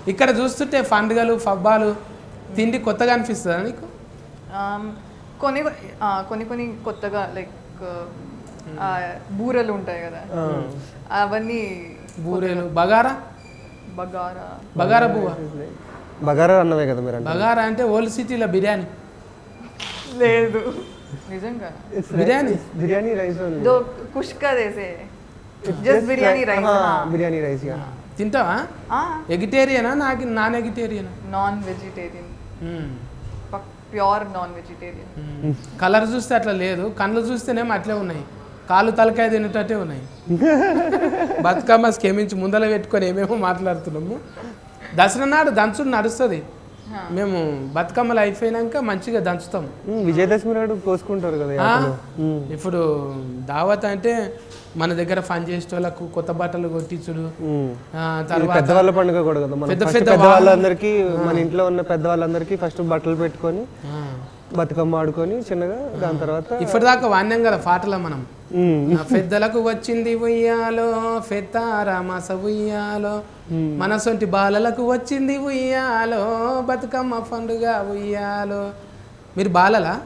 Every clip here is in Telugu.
ఇక్కడ చూస్తుంటే పండుగలు పబ్బాలు తిండి కొత్తగా అనిపిస్తుందా నీకు Um, కొన్ని ఆ, కొన్ని కొన్ని కొత్తగా లైక్ బూరెలు ఉంటాయి కదా అవన్నీ బూరెలు బగారా బగారా బగారా బువ్వ బగారా అన్నవే కదా మీరు అంటే బగారా అంటే ఓల్డ్ సిటీలో బిర్యానీ లేదు నిజంగా బిర్యానీ బిర్యానీ రైస్ దో కుష్కా దేసే just biryani rice biryani rice తింటావా ఎగిటేరియనా నాకు నాన్ ఎగిటేరియనా non vegetarian pure non vegetarian colour చూస్తే అట్లా లేదు కళ్ళు చూస్తేనేమో అట్లే ఉన్నాయి కాళ్ళు తలకాయ తినేటట్టే ఉన్నాయి బతుకమ్మ స్కెమించి ముందర పెట్టుకొని ఏమేమో మాట్లాడుతున్నాము దసరా నాడు దంచుడు నడుస్తుంది మేము బతుకమ్మలు అయిపోయినాక మంచిగా దంచుతాం విజయదశమి నాడు కోసుకుంటారు కదా ఆ, యాటలు. మ్మ్. ఇప్పుడు దావత్ అంటే మన దగ్గర పని చేసే వాళ్ళకు కొత్త బట్టలు కొట్టించుడు మ్మ్. ఆ, ఇది తర్వాత పెద్దవాళ్ళ పండుగ కూడా కదా మన పెద్ద ఫస్ట్ పెద్ద పెద్దవాళ్ళందరికీ మన ఇంట్లో ఉన్న పెద్దవాళ్ళందరికీ ఫస్ట్ బట్టలు పెట్టుకొని ఆ, బతుకమ్మ ఆడుకొని చిన్నగా దాని తర్వాత ఇప్పటిదాకా వాడినాం కదా పాటలో మనం మ్మ్. నా పెద్దలకు వచ్చింది ఉయ్యాలో పెద్దారామస ఉయ్యాలో మనసొంటి బాలలకు వచ్చింది ఉయ్యాలో బతుకమ్మ పండుగ ఉయ్యాలో మీరు బాలలా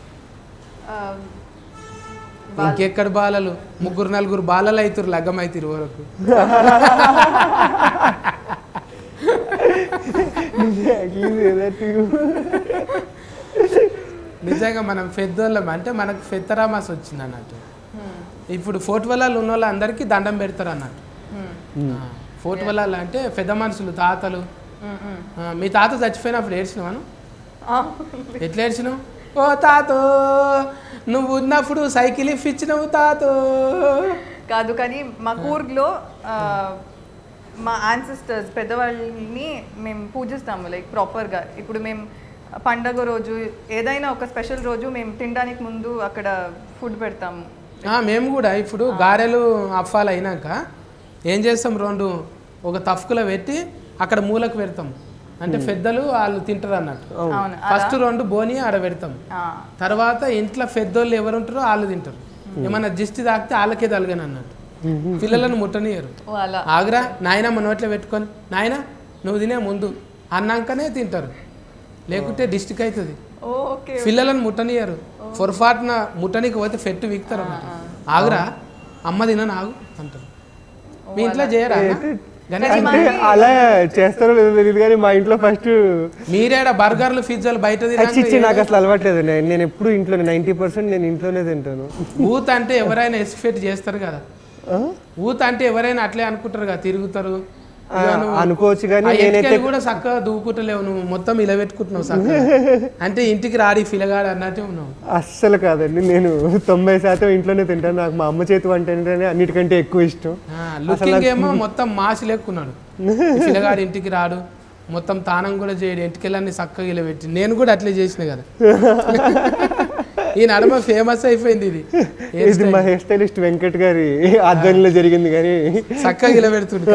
ఇంకెక్కడ బాలలు ముగ్గురు నలుగురు బాలలు అవుతారు లగ్గం అవుతారు వరకు Exactly that too. నిజంగా మనం పెద్దోళ్ళం అంటే మనకు పెద్దరామాస వచ్చింది అన్నట్టు ఇప్పుడు ఫోర్ట్ వలాలు ఉన్న వాళ్ళందరికీ దండం పెడతారు అన్నట్టు ఆ, ఫోర్ట్ వలాలు అంటే పెద్ద మనుషులు తాతలు ఆ, మీ తాత చచ్చిపోయినప్పుడు ఏడ్చినావాను ఎట్లా ఏడ్చినావు ఓ తాతో నువ్వు ఉన్నప్పుడు సైకిల్ ఇప్పించినావు తాతో కాదు కానీ మా కూర్గ్లో ఆ, మా యాన్సిస్టర్స్ పెద్దవాళ్ళని మేము పూజిస్తాము లైక్ ప్రాపర్గా ఇప్పుడు మేము పండగ రోజు ఏదైనా ఒక స్పెషల్ రోజు మేము తినడానికి ముందు అక్కడ ఫుడ్ పెడతాము ఆ, మేము కూడా ఇప్పుడు గారెలు అప్పాలు అయినాక ఏం చేస్తాం రెండు ఒక తఫ్కులో పెట్టి అక్కడ మూలకు పెడతాం అంటే పెద్దలు వాళ్ళు తింటారు అన్నట్టు అవును ఫస్ట్ రెండు బోని ఆడ పెడతాం ఆ, తర్వాత ఇంట్లో పెద్దోళ్ళు ఎవరు ఉంటారో వాళ్ళు తింటారు ఏమన్నా దిష్టి తాకితే వాళ్ళకే తలగని అన్నట్టు పిల్లలను ముట్టనియరు ఓ అలా ఆగ్రా నాయన మన నోట్లో పెట్టుకొని నాయన నువ్వు తినే ముందు అన్నాకనే తింటారు లేకుంటే డిస్టిక్ అవుతుంది ఓకే పిల్లలను ముట్టనియరు పొరపాటున ముట్టనికి పోతే ఫెట్టు వీక్తారు అన్నమాట ఆగురా అమ్మ తినను ఆగు అంటారు మీ ఇంట్లో చేయరా అన్న? గణేష్ అంటే అలా చేస్తారో లేదో తెలియదు కానీ మా ఇంట్లో ఫస్ట్ మీరేడ బర్గర్లు పిజ్జాలు బయట తినాక చిచ్చి నాకు అసలు అలవాట్లేదు నేను నేను ఎప్పుడు ఇంట్లోనే నైంటీ పర్సెంట్ నేను ఇంట్లోనే తింటాను ఊత అంటే ఎవరైనా ఎక్స్పెక్ట్ చేస్తారు కదా ఆ? ఊత అంటే ఎవరైనా అట్లే అనుకుంటారు కదా తిరుగుతారు ఆ, ఇక నువ్వు అనుకోవచ్చు కానీ ఆ నేనైతే ఎత్తుకెళ్ళి కూడా చక్కగా దూకుంటలేవు నువ్వు మొత్తం ఇలా పెట్టుకుంటున్నావు చక్కగా అంటే ఇంటికి రాడి ఫిలగాడు అన్నట్టే ఉన్నావు అస్సలు కాదండి నేను తొంభై శాతం ఇంట్లోనే తింటాను నాకు మా అమ్మ చేతి వంట ఏంటంటే అన్నిటికంటే ఎక్కువ ఇష్టం లుకింగ్ ఏమో మొత్తం మాసి లెక్కున్నాడు పిల్లగాడు ఇంటికి రాడు మొత్తం తానం కూడా చేయడు ఇంటికెళ్ళని చక్కగా ఇలా పెట్టి నేను కూడా అట్లే చేసిన కదా ఈ నడమ ఫేమస్ అయిపోయింది ఇది ఇది మా హెయిర్ స్టైలిస్ట్ వెంకట్ గారి ఆధ్వర్యంలో జరిగింది కానీ చక్కగా ఇలా పెడుతుంది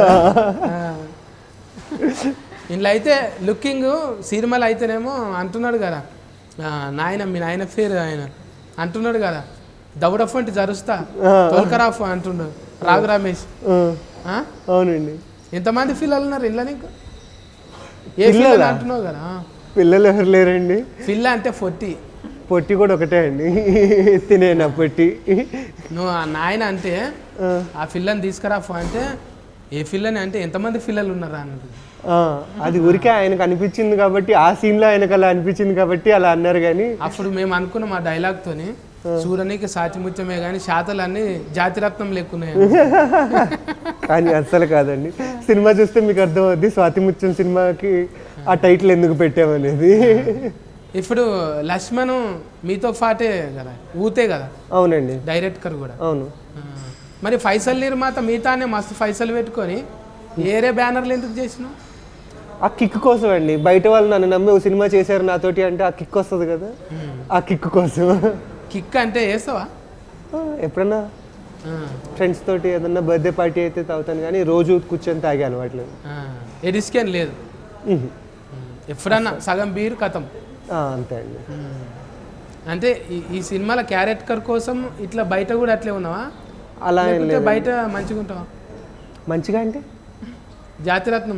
ఇంట్లో అయితే లుకింగ్ సినిమాలు అయితేనేమో అంటున్నాడు కదా ఆ, నాయన మీ నాయన పేరు ఆయన అంటున్నాడు కదా దౌడఫంటి జరుస్తా తోల్కరాఫ్ అంటున్నాడు రాఘు రమేష్ ఆ, ఆ? అవునండి ఎంతమంది పిల్లలు ఉన్నారు ఇళ్ళ నీకు ఏ పిల్లలు అంటున్నావు కదా ఆ. పిల్లలు ఎవరు లేరండి పిల్ల అంటే ఫొట్టి పొట్టి కూడా ఒకటే అండి తినేనా పొట్టి నువ్వు ఆ నాయన అంటే ఆ, ఆ పిల్లని తీసుకురాఫు అంటే ఏ పిల్లని అంటే ఎంతమంది పిల్లలు ఉన్నారా అన్నది ఆ, అది ఊరికే ఆయనకు అనిపించింది కాబట్టి ఆ సీన్ లో ఆయనకు అలా అనిపించింది కాబట్టి అలా అన్నారు కానీ అప్పుడు మేము అనుకున్నాం ఆ డైలాగ్ తోని చూడనీకి సాటి ముత్యమే కానీ శాతలన్నీ జాతిరత్నం లేకున్నాయి కానీ అస్సలు కాదండి సినిమా చూస్తే మీకు అర్థమవుద్ది స్వాతి ముత్యం సినిమాకి ఆ టైటిల్ ఎందుకు పెట్టామనేది ఇప్పుడు లక్ష్మణ్ మీతో పాటే కదా ఊతే కదా అవునండి డైరెక్టర్ కూడా అవును ఆ. మరి ఫైసల్ నిర్మాత మిగతానే మస్తు ఫైసల్ పెట్టుకొని ఏరే బ్యానర్లు ఎందుకు చేసినావు ఆ కిక్ కోసం అండి బయట వాళ్ళు నన్ను నమ్మి ఒక సినిమా చేశారు నాతోటి అంటే ఆ కిక్ వస్తుంది కదా ఆ కిక్ కోసం కిక్ అంటే వేస్తావా ఆ, ఎప్పుడన్నా ఫ్రెండ్స్ తోటి ఏదన్నా బర్త్డే పార్టీ అయితే తాగుతాను కానీ రోజు కూర్చొని తాగే అలవాట్లేదు ఎడిస్కెన్ లేదు ఉహు. ఎప్పుడన్నా సగం బీరు కథం ఆ, అంతే అండి అంటే ఈ ఈ సినిమాల క్యారెక్టర్ కోసం ఇట్లా బయట కూడా అట్లే ఉన్నావా అలా ఏం లేకుంటే లేదు బయట మంచిగా ఉంటావా మంచిగా అంటే జాతిరత్నం లెక్క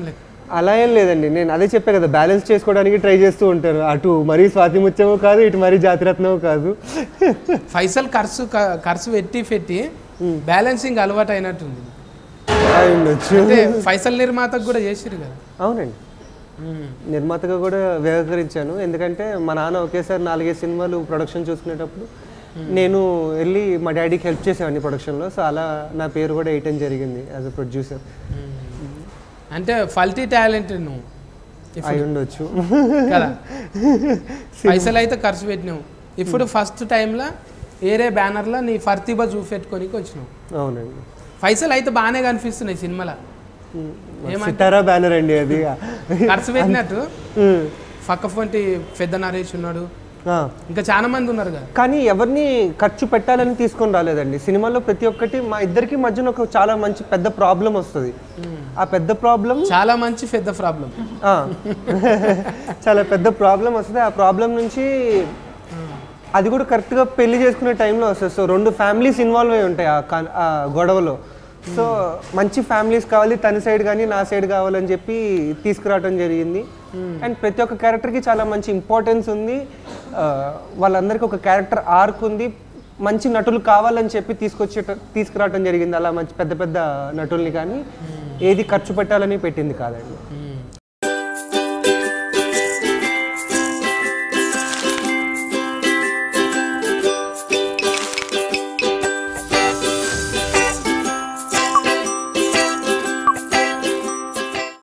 అలా ఏం లేదండి నేను అదే చెప్పా కదా బ్యాలెన్స్ చేసుకోవడానికి ట్రై చేస్తూ ఉంటారు అటు మరీ స్వాతి ముత్యము కాదు ఇటు మరీ జాతిరత్నము కాదు పైసలు ఖర్చు క- ఖర్చు పెట్టి పెట్టి బ్యాలెన్సింగ్ అలవాటు అయినట్టుంది అయి ఉండొచ్చు అంటే పైసల నిర్మాతకు కూడా చేసిరు కదా అవునండి నిర్మాతగా కూడా వ్యవహరించాను ఎందుకంటే మా నాన్న ఒకేసారి నాలుగైదు సినిమాలు ప్రొడక్షన్ చూసుకునేటప్పుడు నేను వెళ్ళి మా డాడీకి హెల్ప్ చేసేవాడిని ప్రొడక్షన్లో సో అలా నా పేరు కూడా వేయటం జరిగింది యాజ్ అ ప్రొడ్యూసర్ అంటే ఫల్టీ టాలెంటెడ్ నువ్వు అయి ఉండొచ్చు కదా పైసలు అయితే ఖర్చు పెట్టినావు ఇప్పుడు ఫస్ట్ టైంలో ఏరే బ్యానర్లో నీ ఫర్తిబా చూపెట్టుకొని వచ్చినావు అవునండి పైసలు అయితే బాగానే కనిపిస్తున్నాయి సినిమాలో సితారా బ్యానర్ అండి అది ఖర్చు పెట్టినట్టు ఉమ్. పక్క పొంటి పెద్ద నరేష్ ఉన్నాడు ఆ. ఇంకా చాలా మంది ఉన్నారు కదా కానీ ఎవరిని ఖర్చు పెట్టాలని తీసుకొని రాలేదండి సినిమాలో ప్రతి ఒక్కటి మా ఇద్దరికి మధ్యన ఒక చాలా మంచి పెద్ద ప్రాబ్లం వస్తుంది ఆ పెద్ద ప్రాబ్లం చాలా మంచి పెద్ద ప్రాబ్లం చాలా పెద్ద ప్రాబ్లం వస్తుంది ఆ ప్రాబ్లం నుంచి అది కూడా కరెక్ట్గా పెళ్లి చేసుకునే టైంలో వస్తుంది సో రెండు ఫ్యామిలీస్ ఇన్వాల్వ్ అయి ఉంటాయి ఆ కన్- ఆ గొడవలో సో మంచి ఫ్యామిలీస్ కావాలి తన సైడ్ కానీ నా సైడ్ కావాలని చెప్పి తీసుకురావడం జరిగింది అండ్ ప్రతి ఒక్క క్యారెక్టర్కి చాలా మంచి ఇంపార్టెన్స్ ఉంది ఆ, వాళ్ళందరికీ ఒక క్యారెక్టర్ ఆర్క్ ఉంది మంచి నటులు కావాలని చెప్పి తీసుకొచ్చే తీసుకురావడం జరిగింది అలా మంచి పెద్ద పెద్ద నటుల్ని కానీ ఏది ఖర్చు పెట్టాలని పెట్టింది కాదండి